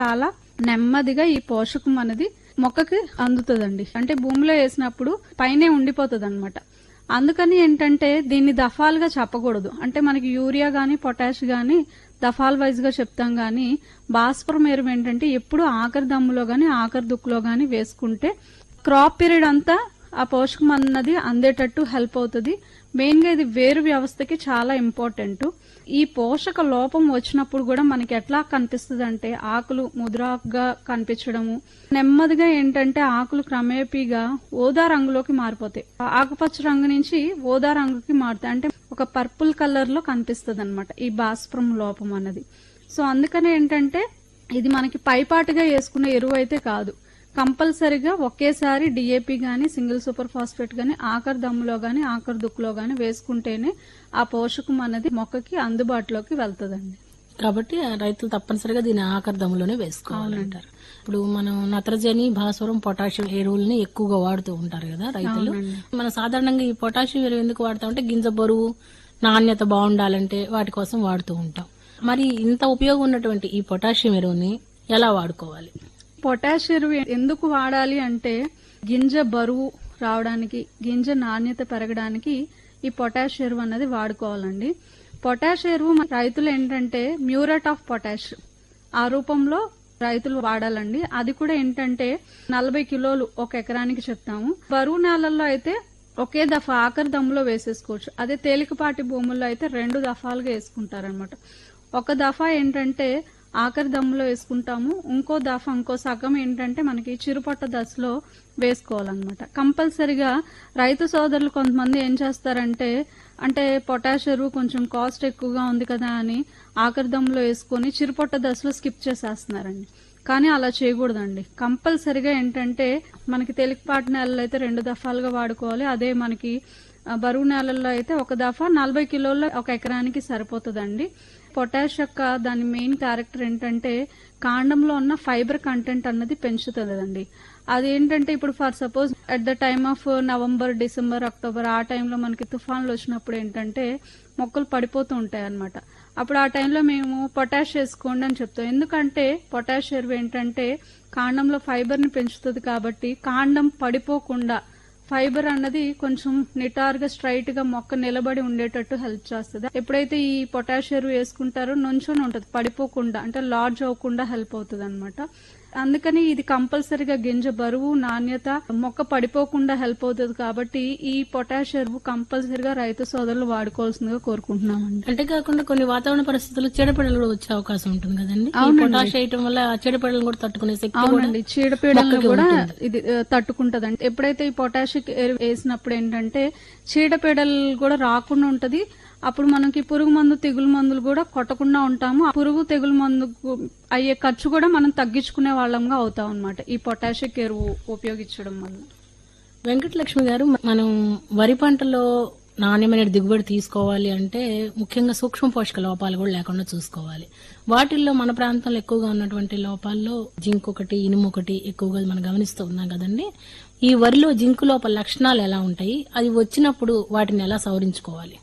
చాలా నెమ్మదిగా ఈ పోషకం అనేది మొక్కకి అందుతుందండి అంటే భూమిలో వేసినప్పుడు పైనే ఉండిపోతుంది అనమాట అందుకని ఏంటంటే దీన్ని దఫాలుగా చెప్పకూడదు అంటే మనకి యూరియా గాని పొటాష్ గాని దఫాల్ వైజ్ గా చెప్తాం గాని భాస్వరం ఎరువు ఏంటంటే ఎప్పుడు ఆఖరి దమ్ములో గాని ఆఖరి దుక్కులో గాని వేసుకుంటే క్రాప్ పీరియడ్ అంతా ఆ పోషకం అన్నది అందేటట్టు హెల్ప్ అవుతుంది మెయిన్ గా ఇది వేరు వ్యవస్థకి చాలా ఇంపార్టెంట్ ఈ పోషక లోపం వచ్చినప్పుడు కూడా మనకి ఎట్లా కనిపిస్తుంది అంటే ఆకులు ముద్రాకుగా కనిపించడము నెమ్మదిగా ఏంటంటే ఆకులు క్రమేపీగా ఓదా రంగులోకి మారిపోతాయి ఆకుపచ్చ రంగు నుంచి ఓదా రంగుకి మారుతాయి అంటే ఒక పర్పుల్ కలర్ లో కనిపిస్తుంది అనమాట ఈ భాస్వరం లోపం అన్నది సో అందుకనే ఏంటంటే ఇది మనకి పైపాటుగా వేసుకునే ఎరువు అయితే కాదు కంపల్సరిగా ఒకేసారి డిఏపి గాని సింగిల్ సూపర్ ఫాస్ఫేట్ గాని ఆఖరి దమ్ములో గాని ఆఖరి దుక్కులో గాని వేసుకుంటేనే ఆ పోషకం అనేది మొక్కకి అందుబాటులోకి వెళ్తుందండి కాబట్టి ఆ రైతులు తప్పనిసరిగా దీని ఆఖరి దమ్ములోనే వేసుకోవాలంటారు ఇప్పుడు మనం నత్రజని భాస్వరం పొటాషియం ఎరువుల్ని ఎక్కువగా వాడుతూ ఉంటారు కదా రైతులు మనం సాధారణంగా ఈ పొటాషియం ఎరువు ఎందుకు వాడతామంటే గింజ బరువు నాణ్యత బాగుండాలంటే వాటి కోసం వాడుతూ ఉంటాం మరి ఇంత ఉపయోగం ఉన్నటువంటి ఈ పొటాషియం ఎరువుని ఎలా వాడుకోవాలి పొటాష్ ఎరువు ఎందుకు వాడాలి అంటే గింజ బరువు రావడానికి గింజ నాణ్యత పెరగడానికి ఈ పొటాష్ ఎరువు అన్నది వాడుకోవాలండి పొటాష్ ఎరువు మన రైతులు ఏంటంటే మ్యూరేట్ ఆఫ్ పొటాష్ ఆ రూపంలో రైతులు వాడాలండి అది కూడా ఏంటంటే నలభై కిలోలు ఒక ఎకరానికి చెప్తాము బరువు నేలల్లో అయితే ఒకే దఫా ఆఖరి దమ్ములో వేసేసుకోవచ్చు అదే తేలికపాటి భూముల్లో అయితే రెండు దఫాలుగా వేసుకుంటారనమాట ఒక దఫా ఏంటంటే ఆఖరి దమ్ములో వేసుకుంటాము ఇంకో దఫా ఇంకో సగం ఏంటంటే మనకి చిరుపట్ట దశలో వేసుకోవాలన్నమాట కంపల్సరిగా రైతు సోదరులు కొంతమంది ఏం చేస్తారంటే అంటే పొటాష్ ఎరువు కొంచెం కాస్ట్ ఎక్కువగా ఉంది కదా అని ఆఖరి దమ్ములో వేసుకొని చిరుపొట్ట దశలో స్కిప్ చేసేస్తున్నారండి కానీ అలా చేయకూడదండి కంపల్సరిగా ఏంటంటే మనకి తేలికపాటి నేలల్లో అయితే రెండు దఫాలుగా వాడుకోవాలి అదే మనకి ఆ, బరువు నేలల్లో అయితే ఒక దఫా నలభై కిలోల ఒక ఎకరానికి సరిపోతుందండి పొటాష్ యొక్క దాని మెయిన్ క్యారెక్టర్ ఏంటంటే కాండంలో ఉన్న ఫైబర్ కంటెంట్ అన్నది పెంచుతుందండి అది ఏంటంటే ఇప్పుడు for suppose at the time of November December October ఆ టైంలో మనకి తుఫాన్లు వచ్చినప్పుడు ఏంటంటే మొక్కలు పడిపోతూ ఉంటాయి అన్నమాట అప్పుడు ఆ టైంలో మేము పొటాష్ వేసుకోండి అని చెప్తాం ఎందుకంటే పొటాష్ ఎరువు ఏంటంటే కాండంలో ఫైబర్ ని పెంచుతుంది కాబట్టి కాండం పడిపోకుండా ఫైబర్ అన్నది కొంచెం నిటారుగా స్ట్రైట్ గా మొక్క నిలబడి ఉండేటట్టు హెల్ప్ చేస్తుంది ఎప్పుడైతే ఈ పొటాష్ ఎరువు వేసుకుంటారో నుంచొని ఉంటది పడిపోకుండా అంటే లార్జ్ అవ్వకుండా హెల్ప్ అవుతుంది అనమాట అందుకని ఇది కంపల్సరిగా గింజ బరువు నాణ్యత మొక్క పడిపోకుండా హెల్ప్ అవుతుంది కాబట్టి ఈ పొటాష్ ఎరువు కంపల్సరిగా రైతు సోదరులు వాడుకోవాల్సిందిగా కోరుకుంటున్నామండి అంతేకాకుండా కొన్ని వాతావరణ పరిస్థితుల్లో చీడపీడలు కూడా వచ్చే అవకాశం ఉంటుంది కదండి ఈ అవునండి. పొటాష్ వేయటం వల్ల ఆ చీడపీడలను కూడా తట్టుకునే శక్తి కూడా అవునండి చీడపీడలను మొక్కకి కూడా ఉంటుంది. ఇది తట్టుకుంటదండి ఎప్పుడైతే ఈ పొటాషిక్ ఎరువు వేసినప్పుడు ఏంటంటే చీడపీడలు కూడా రాకుండా ఉంటది అప్పుడు మనకి పురుగు మందు తెగులు మందులు కూడా కొట్టకుండా ఉంటాము ఆ పురుగు తెగులు మందు అయ్యే ఖర్చు కూడా మనం తగ్గించుకునే వాళ్ళంగా అవుతాం అనమాట ఈ పొటాషిక్ ఎరువు ఉపయోగించడం వల్ల వెంకటలక్ష్మి గారు మనం వరి పంటలో నాణ్యమైన దిగుబడి తీసుకోవాలి అంటే ముఖ్యంగా సూక్ష్మ పోషక లోపాలు కూడా లేకుండా చూసుకోవాలి వాటిల్లో మన ప్రాంతంలో ఎక్కువగా ఉన్నటువంటి లోపాల్లో జింక్ ఒకటి ఇనుము ఒకటి ఎక్కువగా మనం గమనిస్తూ ఉన్నాం కదండి ఈ వరిలో జింక్ లోపల లక్షణాలు ఎలా ఉంటాయి అది వచ్చినప్పుడు వాటిని ఎలా సవరించుకోవాలి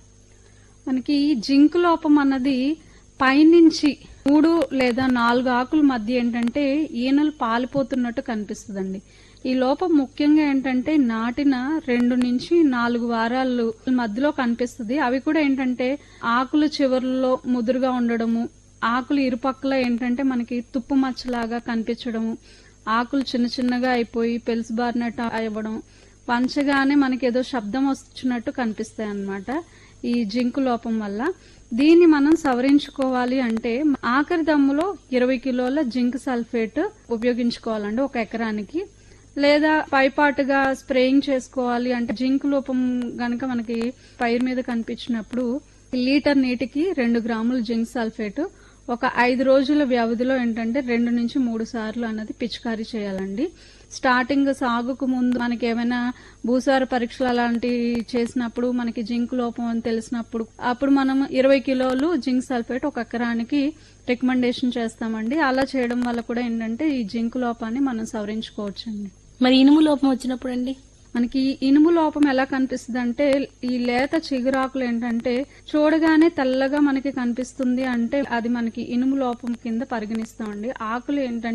మనకి జింక్ లోపం అన్నది పైనుంచి మూడు లేదా నాలుగు ఆకుల మధ్య ఏంటంటే ఈనలు పాలిపోతున్నట్టు కనిపిస్తుందండి ఈ లోపం ముఖ్యంగా ఏంటంటే నాటిన రెండు నుంచి నాలుగు వారాలు మధ్యలో కనిపిస్తుంది అవి కూడా ఏంటంటే ఆకుల చివర్లలో ముదురుగా ఉండడము ఆకులు ఇరుపక్కల ఏంటంటే మనకి తుప్పు మచ్చలాగా కనిపించడము ఆకులు చిన్న చిన్నగా అయిపోయి పెలుసు బారినట్టు అవ్వడం పంచగానే మనకి ఏదో శబ్దం వచ్చినట్టు కనిపిస్తాయి అన్నమాట ఈ జింక్ లోపం వల్ల దీన్ని మనం సవరించుకోవాలి అంటే ఆఖరి దమ్ములో ఇరవై కిలోల జింక్ సల్ఫేట్ ఉపయోగించుకోవాలండి ఒక ఎకరానికి లేదా పైపాటుగా స్ప్రేయింగ్ చేసుకోవాలి అంటే జింక్ లోపం గనక మనకి పైరు మీద కనిపించినప్పుడు లీటర్ నీటికి రెండు గ్రాముల జింక్ సల్ఫేట్ ఒక ఐదు రోజుల వ్యవధిలో ఏంటంటే రెండు నుంచి మూడు సార్లు అన్నది పిచికారీ చేయాలండి స్టార్టింగ్ సాగుకు ముందు మనకి ఏమైనా భూసార పరీక్షలు అలాంటివి చేసినప్పుడు మనకి జింక్ లోపం అని తెలిసినప్పుడు అప్పుడు మనం ఇరవై కిలోలు జింక్ సల్ఫేట్ ఒక ఎకరానికి రికమెండేషన్ చేస్తామండి అలా చేయడం వల్ల కూడా ఏంటంటే ఈ జింక్ లోపాన్ని మనం సవరించుకోవచ్చండి మరి ఇనుము లోపం వచ్చినప్పుడు అండి మనకి ఇనుము లోపం ఎలా కనిపిస్తుంది అంటే ఈ లేత చిగురాకులు ఏంటంటే చూడగానే తెల్లగా మనకి కనిపిస్తుంది అంటే అది మనకి ఇనుము లోపం కింద పరిగణిస్తామండి ఆకులు ఏంటంటే